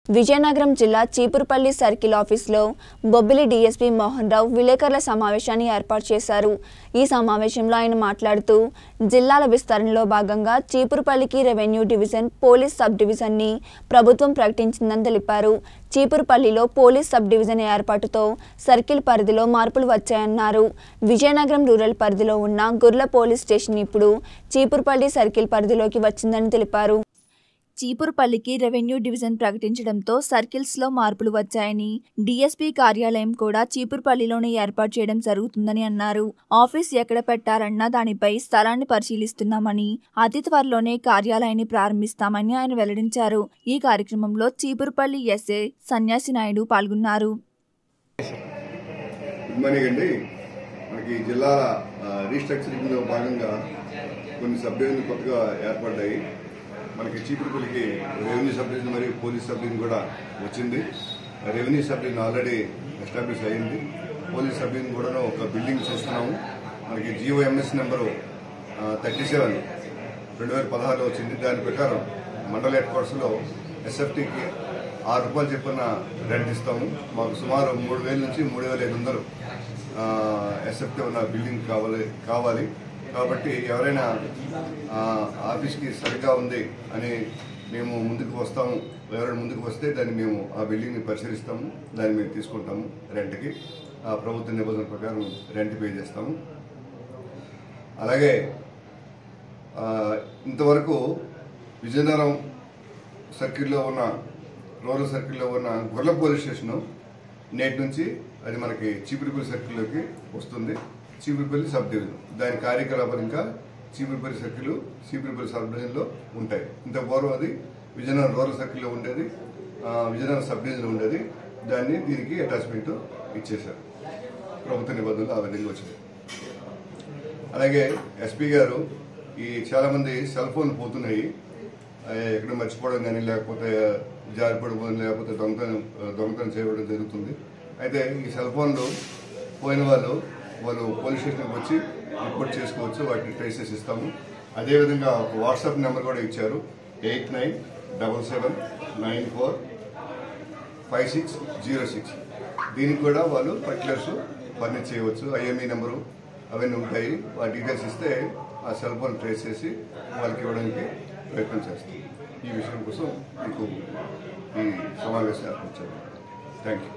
విజయనగరం జిల్లా చీపురుపల్లి సర్కిల్ ఆఫీసులో బొబ్బిలి డీఎస్పీ మోహన్ రావు విలేకరుల సమావేశాన్ని ఏర్పాటు చేశారు ఈ సమావేశంలో ఆయన మాట్లాడుతూ జిల్లాల విస్తరణలో భాగంగా చీపురుపల్లికి రెవెన్యూ డివిజన్ పోలీస్ సబ్ డివిజన్ని ప్రభుత్వం ప్రకటించిందని తెలిపారు చీపురుపల్లిలో పోలీస్ సబ్ డివిజన్ ఏర్పాటుతో సర్కిల్ పరిధిలో మార్పులు వచ్చాయన్నారు విజయనగరం రూరల్ పరిధిలో ఉన్న గుర్ల పోలీస్ స్టేషన్ ఇప్పుడు చీపురుపల్లి సర్కిల్ పరిధిలోకి వచ్చిందని తెలిపారు చీపురుపల్లికి రెవెన్యూ డివిజన్ ప్రకటించడంతో సర్కిల్స్లో మార్పులు వచ్చాయని డీఎస్పీ కార్యాలయం కూడా చీపురుపల్లిలోనే ఏర్పాటు చేయడం జరుగుతుందని అన్నారు ఆఫీస్ ఎక్కడ పెట్టారన్న దానిపై స్థలాన్ని పరిశీలిస్తున్నామని అతి త్వరలోనే కార్యాలయాన్ని ప్రారంభిస్తామని ఆయన వెల్లడించారు ఈ కార్యక్రమంలో చీపురుపల్లి ఎస్ఏ సన్యాసి నాయుడు పాల్గొన్నారు గుడ్ మార్నింగ్ అండి మనకి జిల్లాల ఆ, రీస్ట్రక్చరింగ్ లో భాగంగా కొన్ని సబ్ డివిజన్లు కొత్తగా ఏర్పడ్డాయి మనకి చీపురుపల్లికి రెవెన్యూ సబ్ డివిజన్ మరియు పోలీస్ సబ్ డివిజన్ కూడా వచ్చింది revenue sub division already establish అయింది పోలీస్ సబ్ డివిజన్ కూడా ఒక బిల్డింగ్ చూస్తున్నాము మనకి జియోఎంఎస్ నెంబరు థర్టీ సెవెన్ రెండు వేల పదహారులో వచ్చింది దాని ప్రకారం మండల హెడ్ క్వార్టర్స్లో ఎస్ఎఫ్టీకి ఆరు రూపాయలు చెప్పిన రెంట్ ఇస్తాము మాకు సుమారు మూడు వేల నుంచి మూడు వేల ఐదు వందలు ఎస్ఎఫ్టీ ఉన్న బిల్డింగ్ కావాలి కావాలి కాబట్టి ఎవరైనా ఆ, ఆఫీస్కి సరిగ్గా ఉంది అని మేము ముందుకు వస్తాము ఎవరైనా ముందుకు వస్తే దాన్ని మేము ఆ బిల్డింగ్ని పరిశీలిస్తాము దాన్ని మేము తీసుకుంటాము రెంట్కి ఆ ప్రభుత్వ నిబంధనల ప్రకారం రెంట్ పే చేస్తాము అలాగే ఆ, ఇంతవరకు విజయనగరం సర్కిల్లో ఉన్న రూరల్ సర్కిల్లో ఉన్న గొర్ల పోలీస్ స్టేషన్ నేటి నుంచి అది మనకి చీపురుపల్లి సర్కిల్లోకి వస్తుంది చీపురుపల్లి సబ్ డివిజన్ దాని కార్యకలాపాలు ఇంకా చీపురుపల్లి సర్కిల్ చీపురుపల్లి సబ్ డివిజన్లో ఉంటాయి ఇంత పూర్వం అది విజయనగరం రూరల్ సర్కిల్లో ఉండేది ఆ, విజయనగరం సబ్ డివిజన్లో ఉండేది దాన్ని దీనికి అటాచ్మెంట్ ఇచ్చేశారు ప్రభుత్వ నిబంధనలు ఆ విధంగా వచ్చింది అలాగే ఎస్పీ గారు ఈ చాలా మంది సెల్ ఫోన్ పోతున్నాయి ఆ, ఎక్కడ మర్చిపోవడం కానీ లేకపోతే జారిపడిపోవడం లేకపోతే దొంగతనం దొంగతనం చేయడం జరుగుతుంది అయితే ఈ సెల్ ఫోన్లు పోయిన వాళ్ళు వాళ్ళు పోలీస్ స్టేషన్కి వచ్చి రిపోర్ట్ చేసుకోవచ్చు వాటిని ట్రేస్ చేసి ఇస్తాము అదేవిధంగా ఒక వాట్సాప్ నెంబర్ కూడా ఇచ్చారు eight nine double seven nine four five six zero six దీనికి కూడా వాళ్ళు పర్టికులర్స్ ఫర్నిచ్ చేయవచ్చు ఐఎంఈ నెంబరు అవన్నీ ఉంటాయి ఆ డీటెయిల్స్ ఇస్తే ఆ సెల్ ఫోన్ ట్రేస్ చేసి వాళ్ళకి ఇవ్వడానికి ప్రయత్నం చేస్తాం ఈ విషయం కోసం మీకు ఈ సమావేశం ఏర్పరిచారు థ్యాంక్ యూ